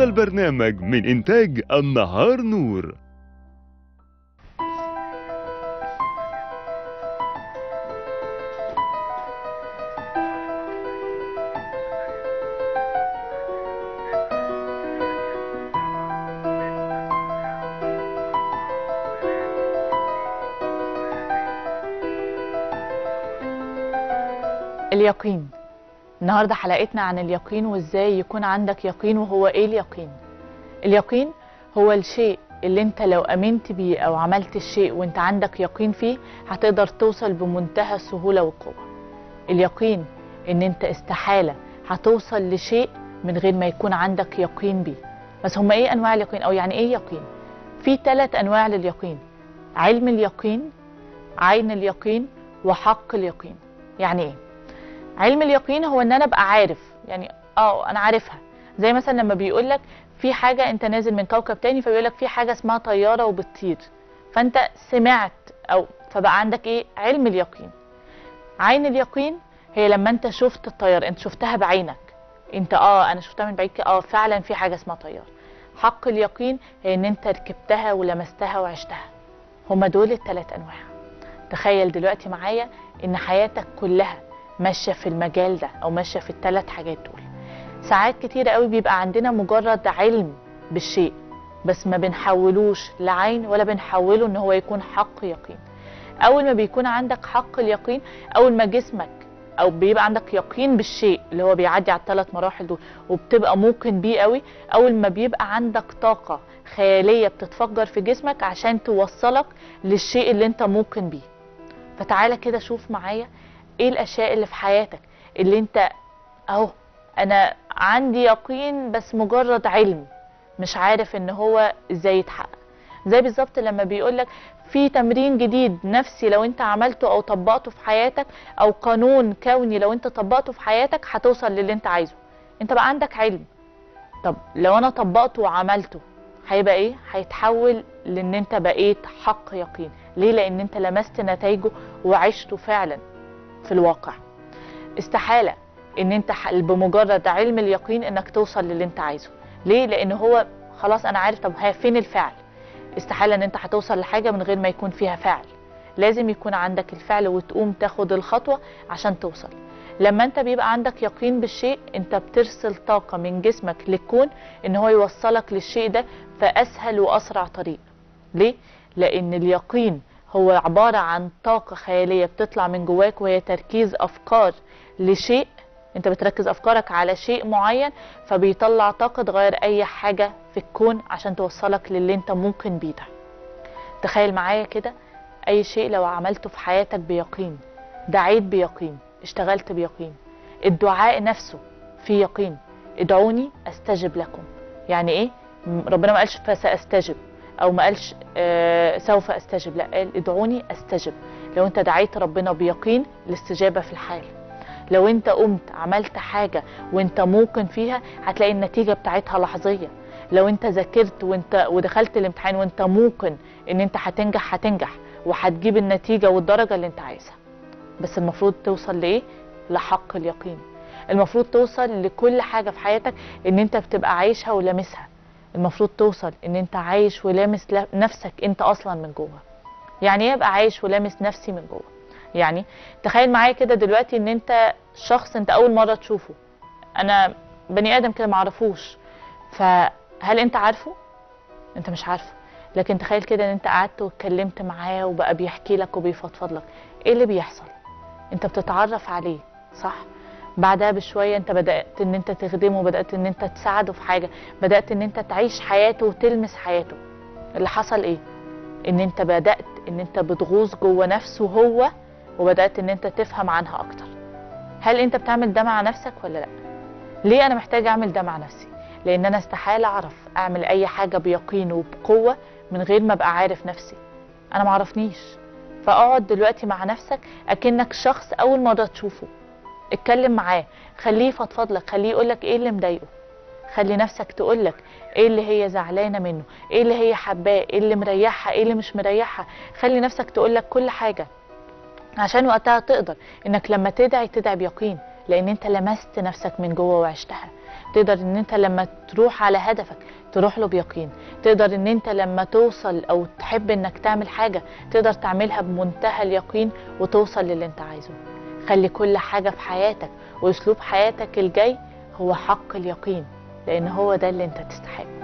البرنامج من إنتاج النهار نور اليقين النهارده حلقتنا عن اليقين وازاي يكون عندك يقين وهو ايه اليقين اليقين هو الشيء اللي انت لو امنت بيه او عملت الشيء وانت عندك يقين فيه هتقدر توصل بمنتهى السهوله والقوه اليقين ان انت استحاله هتوصل لشيء من غير ما يكون عندك يقين بيه بس هما ايه انواع اليقين او يعني ايه يقين في ثلاث انواع لليقين علم اليقين عين اليقين وحق اليقين يعني ايه علم اليقين هو ان انا ابقى عارف يعني اه انا عارفها زي مثلا لما بيقول لك في حاجه انت نازل من كوكب تاني فبيقول لك في حاجه اسمها طياره وبتطير فانت سمعت او فبقى عندك ايه علم اليقين عين اليقين هي لما انت شفت الطياره انت شفتها بعينك انت اه انا شفتها من بعيد كده، اه فعلا في حاجه اسمها طياره حق اليقين هي ان انت ركبتها ولمستها وعشتها هما دول الثلاث انواع تخيل دلوقتي معايا ان حياتك كلها ماشيه في المجال ده او ماشيه في الثلاث حاجات دول ساعات كتير قوي بيبقى عندنا مجرد علم بالشيء بس ما بنحولوش لعين ولا بنحوله ان هو يكون حق يقين اول ما بيكون عندك حق اليقين اول ما جسمك او بيبقى عندك يقين بالشيء اللي هو بيعدي على الثلاث مراحل دول وبتبقى موقن بيه قوي اول ما بيبقى عندك طاقه خياليه بتتفجر في جسمك عشان توصلك للشيء اللي انت موقن بيه فتعالى كده شوف معايا ايه الاشياء اللي في حياتك اللي انت اهو انا عندي يقين بس مجرد علم مش عارف ان هو ازاي يتحقق زي بالظبط لما بيقولك في تمرين جديد نفسي لو انت عملته او طبقته في حياتك او قانون كوني لو انت طبقته في حياتك هتوصل للي انت عايزه انت بقى عندك علم طب لو انا طبقته وعملته هيبقى ايه هيتحول لان انت بقيت حق يقين ليه لان انت لمست نتائجه وعشته فعلا في الواقع استحاله ان انت ح- بمجرد علم اليقين انك توصل للي انت عايزه ليه لان هو خلاص انا عارف طب ها فين الفعل استحاله ان انت هتوصل لحاجه من غير ما يكون فيها فعل لازم يكون عندك الفعل وتقوم تاخد الخطوه عشان توصل لما انت بيبقى عندك يقين بالشيء انت بترسل طاقه من جسمك للكون ان هو يوصلك للشيء ده في اسهل واسرع طريق ليه لان اليقين هو عباره عن طاقه خياليه بتطلع من جواك وهي تركيز افكار لشيء انت بتركز افكارك على شيء معين فبيطلع طاقه تغير اي حاجه في الكون عشان توصلك للي انت ممكن بيه ده تخيل معايا كده اي شيء لو عملته في حياتك بيقين دعيت بيقين اشتغلت بيقين الدعاء نفسه في يقين ادعوني استجب لكم يعني ايه م- ربنا ما قالش فساستجب او ما قالش آه سوف استجب لا قال ادعوني استجب لو انت دعيت ربنا بيقين الاستجابه في الحال لو انت قمت عملت حاجه وانت موقن فيها هتلاقي النتيجه بتاعتها لحظيه لو انت ذاكرت وانت ودخلت الامتحان وانت موقن ان انت هتنجح هتنجح وهتجيب النتيجه والدرجه اللي انت عايزها بس المفروض توصل لايه لحق اليقين المفروض توصل لكل حاجه في حياتك ان انت بتبقى عايشها ولامسها المفروض توصل ان انت عايش ولامس لا- نفسك انت اصلا من جوه يعني ايه ابقى عايش ولامس نفسي من جوه يعني تخيل معايا كده دلوقتي ان انت شخص انت اول مره تشوفه انا بني ادم كده معرفوش فهل انت عارفه انت مش عارفه لكن تخيل كده ان انت قعدت واتكلمت معاه وبقى بيحكي لك وبيفضفض لك ايه اللي بيحصل انت بتتعرف عليه صح بعدها بشويه انت بدات ان انت تخدمه بدات ان انت تساعده في حاجه بدات ان انت تعيش حياته وتلمس حياته اللي حصل ايه ان انت بدات ان انت بتغوص جوه نفسه هو وبدات ان انت تفهم عنها اكتر هل انت بتعمل ده مع نفسك ولا لا ليه انا محتاجه اعمل ده مع نفسي لان انا استحاله اعرف اعمل اي حاجه بيقين وبقوه من غير ما ابقى عارف نفسي انا معرفنيش فاقعد دلوقتي مع نفسك اكنك شخص اول مره تشوفه اتكلم معاه خليه يفضفض لك خليه يقول لك ايه اللي مضايقه خلي نفسك تقول لك ايه اللي هي زعلانه منه ايه اللي هي حباه ايه اللي مريحها ايه اللي مش مريحها خلي نفسك تقول لك كل حاجه عشان وقتها تقدر انك لما تدعي تدعي بيقين لان انت لمست نفسك من جوه وعشتها تقدر ان انت لما تروح على هدفك تروح له بيقين تقدر ان انت لما توصل او تحب انك تعمل حاجة تقدر تعملها بمنتهى اليقين وتوصل للي انت عايزه خلي كل حاجة في حياتك واسلوب حياتك الجاي هو حق اليقين لان هو ده اللي انت تستحقه